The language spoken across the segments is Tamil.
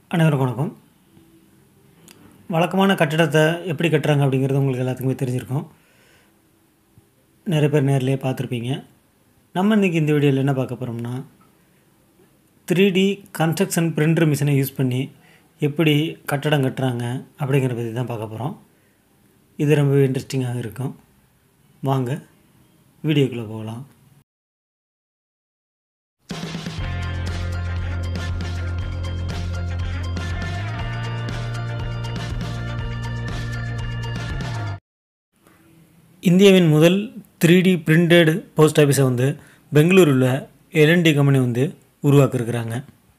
அனைவருக்கும் வணக்கம் வழக்கமான கட்டடத்தை எப்படி கட்டுறாங்க அப்படிங்கிறது உங்களுக்கு எல்லாத்துக்குமே தெரிஞ்சிருக்கும் நிறைய பேர் நேர்லேயே பார்த்துருப்பீங்க நம்ம இன்றைக்கி இந்த வீடியோவில் என்ன பார்க்க போகிறோம்னா த்ரீ டி கன்ஸ்ட்ரக்ஷன் பிரிண்டர் மிஷினை யூஸ் பண்ணி எப்படி கட்டடம் கட்டுறாங்க அப்படிங்கிறத பற்றி தான் பார்க்க போகிறோம் இது ரொம்பவே இன்ட்ரெஸ்டிங்காக இருக்கும் வாங்க வீடியோக்குள்ளே போகலாம் இந்தியாவின் முதல் த்ரீ டி பிரிண்டட் போஸ்ட் ஆஃபீஸை வந்து பெங்களூரில் எல்என்டி கம்பெனி வந்து உருவாக்கியிருக்கிறாங்க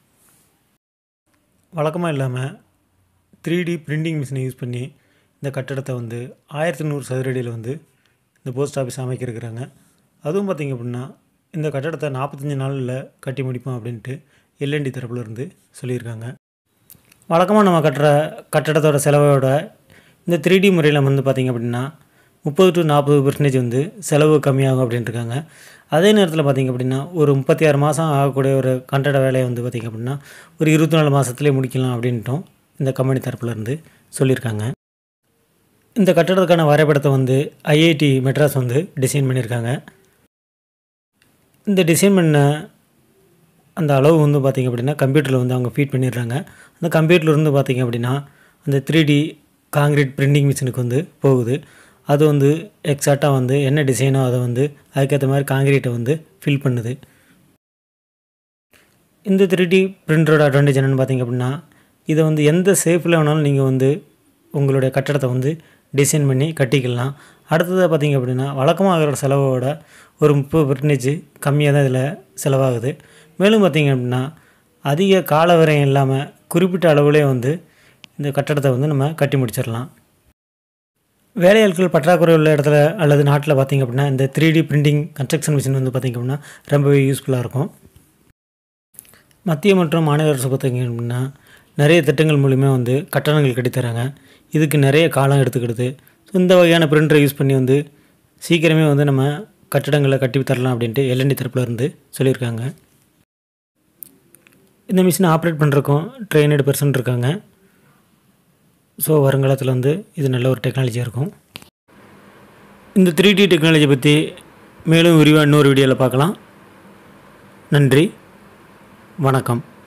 வழக்கமாக இல்லாமல் த்ரீ டி பிரிண்டிங் மிஷினை யூஸ் பண்ணி இந்த கட்டடத்தை வந்து ஆயிரத்தி நூறு சதுரடியில் வந்து இந்த போஸ்ட் ஆஃபீஸ் அமைக்கிருக்கிறாங்க அதுவும் பார்த்திங்க அப்படின்னா இந்த கட்டடத்தை நாற்பத்தஞ்சு நாளில் கட்டி முடிப்போம் அப்படின்ட்டு எல்என்டி தரப்புல இருந்து சொல்லியிருக்காங்க வழக்கமாக நம்ம கட்டுற கட்டடத்தோட செலவோட இந்த த்ரீ டி முறையில் வந்து பார்த்திங்க அப்படின்னா முப்பது டு நாற்பது பர்சன்டேஜ் வந்து செலவு கம்மியாகும் அப்படின்ட்டு இருக்காங்க அதே நேரத்தில் பார்த்திங்க அப்படின்னா ஒரு முப்பத்தி ஆறு மாதம் ஆகக்கூடிய ஒரு கட்டட வேலையை வந்து பார்த்திங்க அப்படின்னா ஒரு இருபத்தி நாலு மாதத்துலேயே முடிக்கலாம் அப்படின்ட்டும் இந்த கம்பெனி தரப்புல இருந்து சொல்லியிருக்காங்க இந்த கட்டடத்துக்கான வரைபடத்தை வந்து ஐஐடி மெட்ராஸ் வந்து டிசைன் பண்ணியிருக்காங்க இந்த டிசைன் பண்ண அந்த அளவு வந்து பார்த்திங்க அப்படின்னா கம்ப்யூட்டரில் வந்து அவங்க ஃபீட் பண்ணிடுறாங்க அந்த கம்ப்யூட்டரில் இருந்து பார்த்திங்க அப்படின்னா அந்த த்ரீ டி காங்கிரீட் பிரிண்டிங் மிஷினுக்கு வந்து போகுது அது வந்து எக்ஸாக்டாக வந்து என்ன டிசைனோ அதை வந்து அதுக்கேற்ற மாதிரி காங்கிரீட்டை வந்து ஃபில் பண்ணுது இந்த த்ரீ டி பிரிண்டரோட அட்வான்டேஜ் என்னென்னு பார்த்திங்க அப்படின்னா இதை வந்து எந்த ஷேப்பில் வேணாலும் நீங்கள் வந்து உங்களுடைய கட்டடத்தை வந்து டிசைன் பண்ணி கட்டிக்கலாம் அடுத்ததாக பார்த்திங்க அப்படின்னா வழக்கமாக ஆகிற செலவோட ஒரு முப்பது பர்சன்டேஜ் கம்மியாக தான் இதில் செலவாகுது மேலும் பார்த்திங்க அப்படின்னா அதிக கால விரயம் இல்லாமல் குறிப்பிட்ட அளவுலேயே வந்து இந்த கட்டடத்தை வந்து நம்ம கட்டி முடிச்சிடலாம் வேலையாட்கள் பற்றாக்குறை உள்ள இடத்துல அல்லது நாட்டில் பார்த்திங்க அப்படின்னா இந்த three D printing construction machine வந்து பார்த்திங்க அப்படின்னா ரொம்பவே யூஸ்ஃபுல்லாக இருக்கும் மத்திய மற்றும் மாநில அரசு பார்த்திங்க அப்படின்னா நிறைய திட்டங்கள் மூலிமா வந்து கட்டணங்கள் கட்டித்தராங்க இதுக்கு நிறைய காலம் எடுத்துக்கிடுது ஸோ இந்த வகையான பிரிண்டரை யூஸ் பண்ணி வந்து சீக்கிரமே வந்து நம்ம கட்டிடங்களை கட்டி தரலாம் அப்படின்ட்டு எல்என்டி தரப்பில் இருந்து சொல்லியிருக்காங்க இந்த மிஷினை ஆப்ரேட் பண்ணுறக்கும் ட்ரெயினடு பர்சன் இருக்காங்க ஸோ வருங்காலத்தில் வந்து இது நல்ல ஒரு டெக்னாலஜியாக இருக்கும் இந்த த்ரீ டி டெக்னாலஜி பற்றி மேலும் விரிவாக இன்னொரு வீடியோவில் பார்க்கலாம் நன்றி வணக்கம்